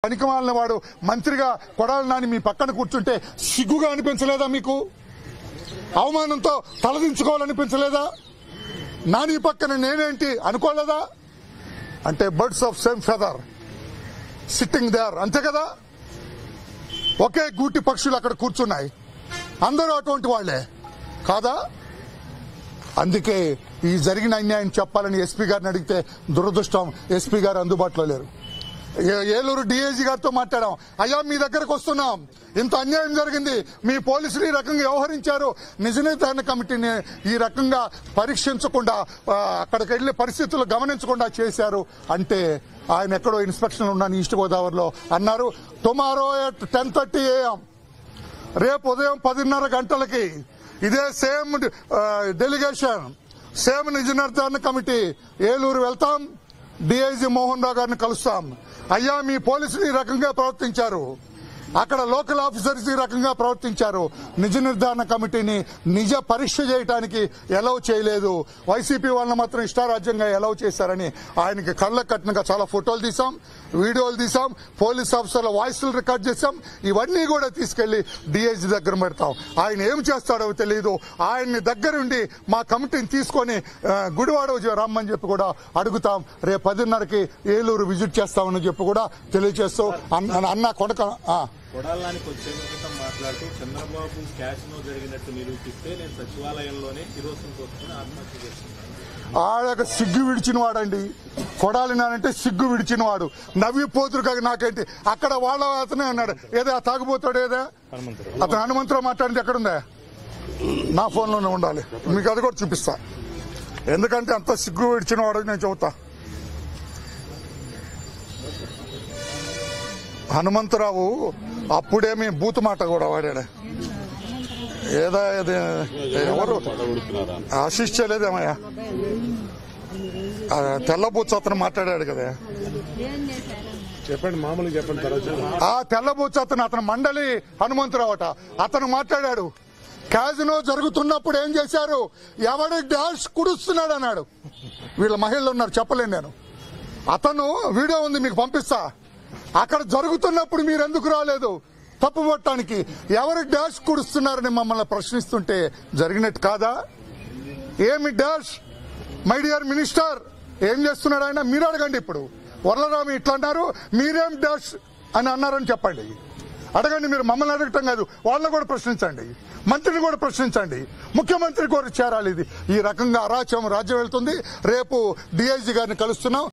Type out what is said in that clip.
పనికిమాలిన వాడు మంత్రిగా కొడాలి నాని మీ పక్కన కూర్చుంటే సిగ్గుగా అనిపించలేదా మీకు అవమానంతో తలదించుకోవాలనిపించలేదా నాని పక్కన నేనేంటి అనుకోలేదా అంటే birds of same feather sitting there అంతే కదా ఒకే గూటి పక్షులు అక్కడ కూర్చున్నాయి అందరూ అటువంటి వాళ్లే కాదా అందుకే ఈ జరిగిన అన్యాయం చెప్పాలని ఎస్పీ గారిని అడిగితే దురదృష్టం ఎస్పీ గారు అందుబాటులో లేరు ఏ- ఏలూరు డిఐజీ గారితో మాట్లాడాం అయ్యా మీ దగ్గరకు వస్తున్నాం ఇంత అన్యాయం జరిగింది మీ పోలీసులు ఈ రకంగా వ్యవహరించారు నిజ నిర్ధారణ కమిటీని ఈ రకంగా పరీక్షించకుండా ఆ, అక్కడికి వెళ్లే పరిస్థితులు గమనించకుండా చేశారు అంటే ఆయన ఎక్కడో ఇన్స్పెక్షన్ ఉన్నాను ఈస్ట్ గోదావరిలో అన్నారు tomorrow at ten thirty AM రేపు ఉదయం పదిన్నర గంటలకి ఇదే సేమ్ డెలిగేషన్ సేమ్ నిజ నిర్ధారణ కమిటీ ఏలూరు వెళ్తాం డిఐజీ మోహన్ రావు గారిని కలుస్తాం అయ్యా మీ పోలీసులు ఈ రకంగా ప్రవర్తించారు అక్కడ లోకల్ ఆఫీసర్స్ ఈ రకంగా ప్రవర్తించారు నిజ నిర్ధారణ కమిటీని నిజ పరీక్ష చేయడానికి ఎలవ్ చేయలేదు వైసీపీ వాళ్ళని మాత్రం ఇష్టారాజ్యంగా ఎలవ్ చేశారని ఆయనకి కళ్ళ కట్టినగా చాలా ఫోటోలు తీసాం వీడియోలు తీసాం పోలీస్ ఆఫీసర్ల వాయిస్లు రికార్డ్ చేసాం ఇవన్నీ కూడా తీసుకెళ్లి డిఐజీ దగ్గర పెడతాం ఆయన ఏం చేస్తాడో తెలియదు ఆయన్ని దగ్గరుండి మా కమిటీని తీసుకొని ఆ, గుడివాడ వచ్చి రమ్మని చెప్పి కూడా అడుగుతాం రేపు పదిన్నరకి ఏలూరు విజిట్ చేస్తామని చెప్పి కూడా తెలియజేస్తూ అన్న అన్న కొడక ఆ. కొడాలానికి వచ్చే క్రితం మాట్లాడుతూ చంద్రబాబు క్యాసినో జరిగినట్టు నిరూపిస్తే నేను సచివాలయంలోనే కిరోసిన్ పోసుకుని ఆత్మహత్య చేసుకున్నాను ఆడక సిగ్గు విడిచిన వాడండి కొడాలినానంటే సిగ్గు విడిచిన వాడు నవ్వి పోతురు కాక నాకేంటి అక్కడ వాళ్ళ అతనే అన్నాడు ఏదో ఆ తాగుపోతాడు ఏదో అతను హనుమంతరావు మాట్లాడింది ఎక్కడుందా నా ఫోన్లోనే ఉండాలి మీకు అది కూడా చూపిస్తా ఎందుకంటే అంత సిగ్గు విడిచిన వాడు నేను చెబుతా హనుమంతరావు అప్పుడేమి బూతు మాట కూడా వాడాడు ఏదో ఇది ఎవరు ఆశిష్ చేయలేదేమయ్యా ఆ తెల్లబూచ అతను మాట్లాడాడు కదా చెప్పండి మామూలుగా చెప్పండి తర్వాత ఆ తెల్లబూచ అతను అతను మండలి హనుమంతరావు అట అతను మాట్లాడాడు క్యాజినో జరుగుతున్నప్పుడు ఏం చేశారు ఎవడి డాష్ కుడుస్తున్నాడు అన్నాడు వీళ్ళ మహిళలు ఉన్నారు చెప్పలేను నేను అతను వీడియో ఉంది మీకు పంపిస్తా అక్కడ జరుగుతున్నప్పుడు మీరు ఎందుకు రాలేదు తప్పు పట్టడానికి ఎవరి డాష్ కుడుస్తున్నారని మమ్మల్ని ప్రశ్నిస్తుంటే జరిగినట్టు కాదా ఏమి డాష్ మై డియర్ మినిస్టర్ ఏం చేస్తున్నాడు ఆయన మీరు అడగండి ఇప్పుడు వరలరామి ఇట్లా అన్నారు మీరేం డాష్ అని అన్నారని చెప్పండి అడగండి మీరు మమ్మల్ని అడగటం కాదు వాళ్ళని కూడా ప్రశ్నించండి మంత్రిని కూడా ప్రశ్నించండి ముఖ్యమంత్రి కూడా చేరాలి ఇది ఈ రకంగా అరాచం రాజ్యం వెళ్తుంది రేపు డిఐజీ గారిని కలుస్తున్నాం